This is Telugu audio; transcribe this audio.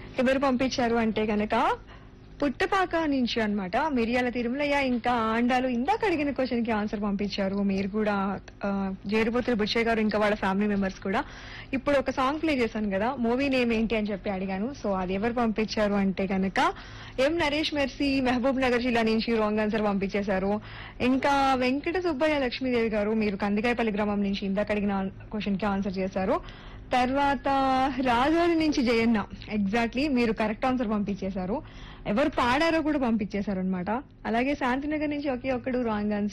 ఎవరు పంపించారు అంటే గనక పుట్టపాక నుంచి అన్నమాట మిరియాల తిరుమలయ్య ఇంకా ఆండాలు ఇందాక అడిగిన క్వశ్చన్ కి ఆన్సర్ పంపించారు మీరు కూడా ఆ, జేరుపోతుల బుచ్చయ్య గారు ఇంకా వాళ్ళ ఫ్యామిలీ మెంబర్స్ కూడా ఇప్పుడు ఒక సాంగ్ ప్లే చేశాను కదా మూవీ నేమ్ ఏంటి అని చెప్పి అడిగాను సో అది ఎవరు పంపించారు అంటే గనక ఎం నరేష్ మెర్సీ మహబూబ్ నగర్ జిల్లా నుంచి రాంగ్ ఆన్సర్ పంపించేశారు ఇంకా వెంకట సుబ్బయ్య లక్ష్మీదేవి గారు మీరు కందికాయపల్లి గ్రామం నుంచి ఇందాక అడిగిన క్వశ్చన్ కి ఆన్సర్ చేశారు తర్వాత రాజోలి నుంచి జయన్న ఎగ్జాక్ట్లీ మీరు కరెక్ట్ ఆన్సర్ పంపించేశారు ఎవరు పాడారో కూడా పంపించేశారు అనమాట అలాగే శాంతినగర్ నుంచి ఒకే ఒక్కడు రాంగ్ ఆన్సర్